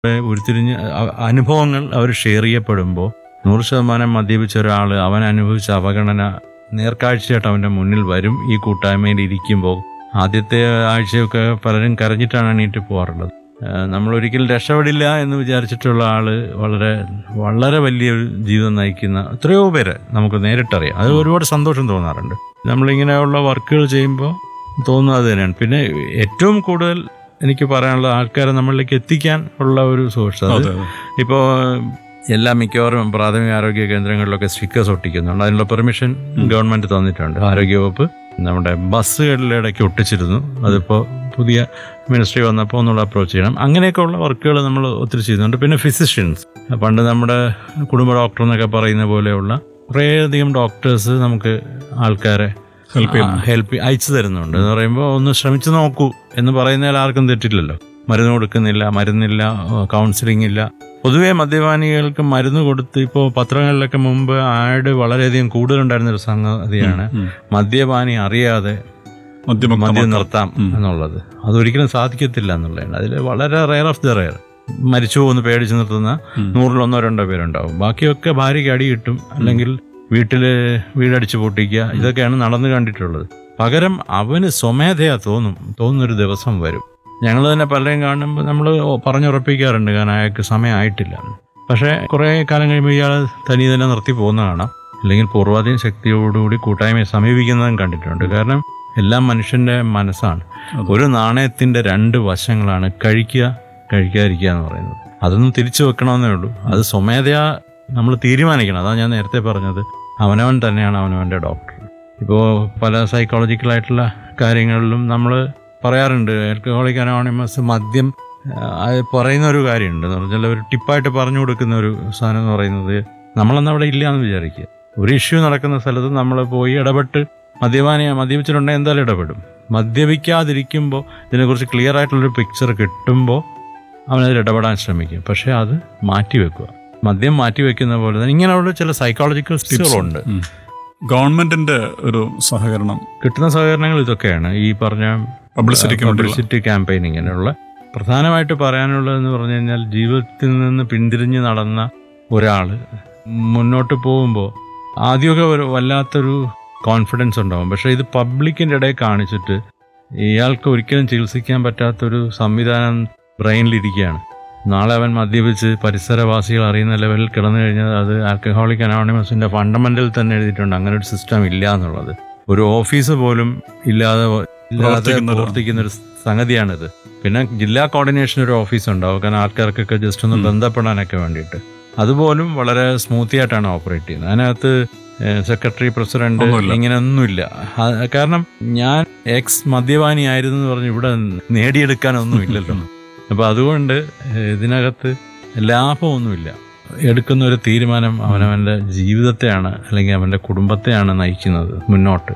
ഉരുത്തിരിഞ്ഞ് അ- അനുഭവങ്ങൾ അവർ ഷെയർ ചെയ്യപ്പെടുമ്പോൾ നൂറ് ശതമാനം മദ്യപിച്ച ഒരാൾ അവൻ അനുഭവിച്ച അവഗണന നേർക്കാഴ്ചയായിട്ട് അവൻ്റെ മുന്നിൽ വരും ഈ കൂട്ടായ്മയിൽ ഇരിക്കുമ്പോൾ ആദ്യത്തെ ആഴ്ചയൊക്കെ പലരും കരഞ്ഞിട്ടാണ് എണീറ്റ് പോകാറുള്ളത് ഏഹ് നമ്മൾ ഒരിക്കലും രക്ഷപ്പെടില്ല എന്ന് വിചാരിച്ചിട്ടുള്ള ആള് വളരെ വളരെ വലിയൊരു ജീവിതം നയിക്കുന്ന എത്രയോ പേര് നമുക്ക് നേരിട്ടറിയാം അത് ഒരുപാട് സന്തോഷം തോന്നാറുണ്ട് നമ്മളിങ്ങനെയുള്ള വർക്കുകൾ ചെയ്യുമ്പോൾ തോന്നുന്നത് തന്നെയാണ് പിന്നെ ഏറ്റവും കൂടുതൽ എനിക്ക് പറയാനുള്ള ആൾക്കാരെ നമ്മളിലേക്ക് എത്തിക്കാൻ ഉള്ള ഒരു സോഴ്സ് അത് അതെ അതെ ഇപ്പോൾ എല്ലാ മിക്കവാറും പ്രാഥമിക ആരോഗ്യ കേന്ദ്രങ്ങളിലൊക്കെ സ്റ്റിക്കേഴ്സ് ഒട്ടിക്കുന്നുണ്ട് അതിനുള്ള പെർമിഷൻ ഗവൺമെന്റ് തന്നിട്ടുണ്ട് ആരോഗ്യവകുപ്പ് നമ്മുടെ ബസ്സുകളിൽ ഇടയ്ക്ക് ഒട്ടിച്ചിരുന്നു അതിപ്പോൾ പുതിയ മിനിസ്ട്രി വന്നപ്പോൾ ഒന്നുകൂടെ അപ്രോച്ച് ചെയ്യണം അങ്ങനെയൊക്കെ ഉള്ള വർക്കുകൾ നമ്മൾ ഒത്തിരി ചെയ്യുന്നുണ്ട് പിന്നെ ഫിസിഷ്യൻസ് പണ്ട് നമ്മുടെ കുടുംബ ഡോക്ടർ എന്നൊക്കെ പറയുന്ന പോലെയുള്ള കുറേയധികം ഡോക്ടേഴ്സ് നമുക്ക് ആൾക്കാരെ ഹെൽപ്പ് ചെയ്യുന്നു ഹെൽപ്പ് അയച്ചു തരുന്നുണ്ട് എന്ന് പറയുമ്പോൾ ഒന്ന് ശ്രമിച്ചു നോക്കൂ എന്ന് പറയുന്നതിൽ ആർക്കും തെറ്റില്ലല്ലോ മരുന്ന് കൊടുക്കുന്നില്ല മരുന്നില്ല കൗൺസിലിംഗ് ഇല്ല പൊതുവെ മദ്യപാനികൾക്ക് മരുന്ന് കൊടുത്ത് ഇപ്പോൾ പത്രങ്ങളിലൊക്കെ മുമ്പ് ആഡ് വളരെയധികം കൂടുതലുണ്ടായിരുന്ന ഒരു സംഗതിയാണ് ഉം. മദ്യപാനി അറിയാതെ മദ്യമുക്തമാക്കാം. മദ്യം നിർത്താം എന്നുള്ളത് അതൊരിക്കലും സാധിക്കത്തില്ല എന്നുള്ളതാണ് അതിൽ വളരെ റെയർ ഓഫ് ദ റെയർ മരിച്ചു പോകുന്ന പേടിച്ച് നിർത്തുന്ന നൂറിലൊന്നോ രണ്ടോ പേരുണ്ടാവും ബാക്കിയൊക്കെ ഭാര്യയ്ക്ക് അടി കിട്ടും അല്ലെങ്കിൽ വീട്ടിൽ വീടടിച്ച് പൊട്ടിക്കുക ഇതൊക്കെയാണ് നടന്നു കണ്ടിട്ടുള്ളത് പകരം അവന് സ്വമേധയാ തോന്നും തോന്നുന്നൊരു ദിവസം വരും ഞങ്ങൾ തന്നെ പലരെയും കാണുമ്പോൾ നമ്മൾ പറഞ്ഞുറപ്പിക്കാറുണ്ട് കാരണം അയാൾക്ക് സമയമായിട്ടില്ല പക്ഷേ കുറേ കാലം കഴിയുമ്പോൾ ഇയാൾ തനി തന്നെ നിർത്തി പോകുന്ന കാണാം അല്ലെങ്കിൽ പൂർവാധീന ശക്തിയോടുകൂടി കൂട്ടായ്മയെ സമീപിക്കുന്നതും കണ്ടിട്ടുണ്ട് കാരണം എല്ലാം മനുഷ്യന്റെ മനസ്സാണ് ഒരു നാണയത്തിന്റെ രണ്ട് വശങ്ങളാണ് കഴിക്കുക കഴിക്കാതിരിക്കുക എന്ന് പറയുന്നത് അതൊന്നും തിരിച്ചു വെക്കണമെന്നേ ഉള്ളൂ അത് സ്വമേധയാ നമ്മൾ തീരുമാനിക്കണം അതാണ് ഞാൻ നേരത്തെ പറഞ്ഞത് അവനവൻ തന്നെയാണ് അവനവന്റെ ഡോക്ടർ ഇപ്പോൾ പല സൈക്കോളജിക്കലായിട്ടുള്ള കാര്യങ്ങളിലും നമ്മൾ പറയാറുണ്ട് ആൽക്കഹോളിക് അനോണിമസ് മദ്യം ആ, അത് പറയുന്ന ഒരു കാര്യമുണ്ട് എന്ന് പറഞ്ഞാൽ ഒരു ടിപ്പായിട്ട് പറഞ്ഞു കൊടുക്കുന്ന ഒരു സാധനം എന്ന് പറയുന്നത് നമ്മളന്ന് അവിടെ ഇല്ല എന്ന് വിചാരിക്കുക ഒരു ഇഷ്യൂ നടക്കുന്ന സ്ഥലത്ത് നമ്മൾ പോയി ഇടപെട്ട് മദ്യപാനി മദ്യപിച്ചിട്ടുണ്ടെങ്കിൽ എന്തായാലും ഇടപെടും മദ്യപിക്കാതിരിക്കുമ്പോൾ ഇതിനെക്കുറിച്ച് ക്ലിയർ ആയിട്ടുള്ളൊരു പിക്ചർ കിട്ടുമ്പോൾ അവനതിൽ ഇടപെടാൻ ശ്രമിക്കും പക്ഷേ അത് മാറ്റിവെക്കുക മദ്യം മാറ്റിവെക്കുന്ന പോലെ തന്നെ ഇങ്ങനെയുള്ള ചില സൈക്കോളജിക്കൽ ടിപ്സുകളുണ്ട് ഉം. ഗവൺമെന്റിന്റെ ഒരു സഹകരണം കിട്ടുന്ന സഹകരണങ്ങൾ ഇതൊക്കെയാണ് ഈ പറഞ്ഞ പബ്ലിസിറ്റിക്ക് വേണ്ടിയുള്ള പബ്ലിസിറ്റി ക്യാമ്പയിനിങ്ങിനുള്ള പ്രധാനമായിട്ട് പറയാനുള്ളതെന്ന് പറഞ്ഞു കഴിഞ്ഞാൽ ജീവിതത്തിൽ നിന്ന് പിന്തിരിഞ്ഞ് നടന്ന ഒരാൾ മുന്നോട്ട് പോകുമ്പോൾ ആദ്യമൊക്കെ ഒരു വല്ലാത്തൊരു കോൺഫിഡൻസ് ഉണ്ടാവും പക്ഷേ ഇത് പബ്ലിക്കിൻ്റെ ഇടയിൽ കാണിച്ചിട്ട് ഇയാൾക്ക് ഒരിക്കലും ചികിത്സിക്കാൻ പറ്റാത്തൊരു സംവിധാനം ബ്രെയിനിലിരിക്കുകയാണ് നാളെ അവൻ മദ്യപിച്ച് പരിസരവാസികൾ അറിയുന്ന ലെവലിൽ കിടന്നു കഴിഞ്ഞാൽ അത് ആൽക്കഹോളിക് അനോണിമസിന്റെ ഫണ്ടമെന്റൽ തന്നെ എഴുതിയിട്ടുണ്ട് അങ്ങനെ ഒരു സിസ്റ്റം ഇല്ല എന്നുള്ളത് ഒരു ഓഫീസ് പോലും ഇല്ലാതെ ഇല്ലാതെ പ്രവർത്തിക്കുന്ന ഒരു- പ്രവർത്തിക്കുന്ന ഒരു സംഗതിയാണിത് പിന്നെ ജില്ലാ കോർഡിനേഷൻ ഒരു ഓഫീസ് ഉണ്ടാവും കാരണം ആൾക്കാർക്കൊക്കെ ജസ്റ്റ് ഒന്ന് ബന്ധപ്പെടാനൊക്കെ വേണ്ടിയിട്ട് അതുപോലും വളരെ സ്മൂത്തി ആയിട്ടാണ് ഓപ്പറേറ്റ് ചെയ്യുന്നത് അതിനകത്ത് സെക്രട്ടറി പ്രസിഡന്റ് ഒന്നുമില്ല. ഇങ്ങനെയൊന്നുമില്ല ആ, കാരണം ഞാൻ എക്സ് മദ്യപാനി ആയിരുന്നു എന്ന് പറഞ്ഞ് ഇവിടെ നേടിയെടുക്കാനൊന്നും ഇല്ലല്ലോ അപ്പൊ അതുകൊണ്ട് ഏഹ്, ഇതിനകത്ത് ലാഭമൊന്നുമില്ല എടുക്കുന്ന ഒരു തീരുമാനം അവനവന്റെ ജീവിതത്തെയാണ് അല്ലെങ്കിൽ അവന്റെ കുടുംബത്തെയാണ് നയിക്കുന്നത് മുന്നോട്ട്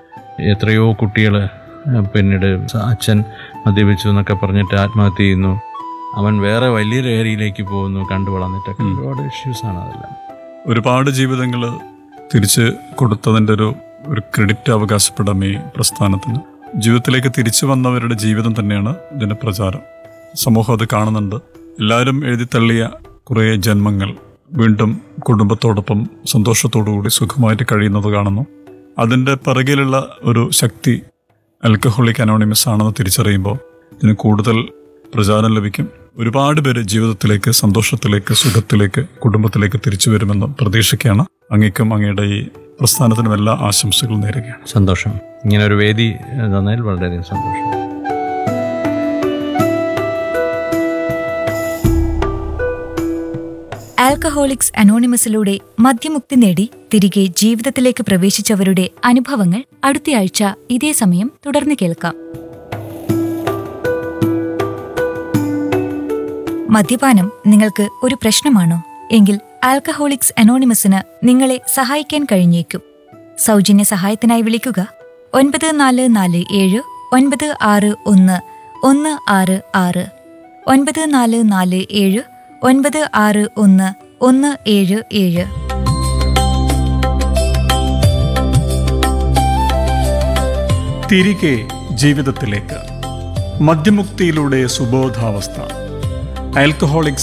എത്രയോ കുട്ടികൾ പിന്നീട് അച്ഛൻ മദ്യപിച്ചു എന്നൊക്കെ പറഞ്ഞിട്ട് ആത്മഹത്യ ചെയ്യുന്നു അവൻ വേറെ വലിയൊരു ഏരിയയിലേക്ക് പോകുന്നു കണ്ടു വളർന്നിട്ടൊക്കെ ഒരുപാട് ഇഷ്യൂസ് ആണ് അതെല്ലാം ഒരുപാട് ജീവിതങ്ങൾ തിരിച്ച് കൊടുത്തതിന്റെ ഒരു ഒരു ക്രെഡിറ്റ് അവകാശപ്പെടാം ഈ പ്രസ്ഥാനത്തിന് ജീവിതത്തിലേക്ക് തിരിച്ചു വന്നവരുടെ ജീവിതം തന്നെയാണ് ഇതിന്റെ പ്രചാരം സമൂഹം അത് കാണുന്നുണ്ട് എല്ലാവരും എഴുതി തള്ളിയ കുറേ ജന്മങ്ങൾ വീണ്ടും കുടുംബത്തോടൊപ്പം സന്തോഷത്തോടുകൂടി സുഖമായിട്ട് കഴിയുന്നത് കാണുന്നു അതിന്റെ പിറകിലുള്ള ഒരു ശക്തി ആൽക്കഹോളിക് അനോണിമസ് ആണെന്ന് തിരിച്ചറിയുമ്പോൾ ഇതിന് കൂടുതൽ പ്രചാരം ലഭിക്കും ഒരുപാട് പേര് ജീവിതത്തിലേക്ക് സന്തോഷത്തിലേക്ക് സുഖത്തിലേക്ക് കുടുംബത്തിലേക്ക് തിരിച്ചു വരുമെന്ന് പ്രതീക്ഷിക്കുകയാണ് അങ്ങേക്കും അങ്ങയുടെ ഈ പ്രസ്ഥാനത്തിനും എല്ലാ ആശംസകളും നേരുകയാണ് സന്തോഷം ഇങ്ങനെ ഒരു വേദി ഏഹ്, തന്നതിൽ വളരെയധികം സന്തോഷം ആൽക്കഹോളിക്സ് അനോണിമസിലൂടെ മദ്യമുക്തി നേടി തിരികെ ജീവിതത്തിലേക്ക് പ്രവേശിച്ചവരുടെ അനുഭവങ്ങൾ അടുത്തയാഴ്ച ഇതേ സമയം തുടർന്ന് കേൾക്കാം മദ്യപാനം നിങ്ങൾക്ക് ഒരു പ്രശ്നമാണോ എങ്കിൽ ആൽക്കഹോളിക്സ് അനോണിമസിന് നിങ്ങളെ സഹായിക്കാൻ കഴിഞ്ഞേക്കും സൗജന്യ സഹായത്തിനായി വിളിക്കുക ഒൻപത് നാല് നാല് ഏഴ് ഒൻപത് ആറ് ഒന്ന് ഒന്ന് ആറ് ആറ് ഒൻപത് നാല് നാല് ഏഴ് ഒൻപത് ആറ് ഒന്ന് ഒന്ന് ഏഴ് ഏഴ് തിരികെ ജീവിതത്തിലേക്ക് മദ്യമുക്തിയിലൂടെ സുബോധാവസ്ഥ ആൽക്കഹോളിക്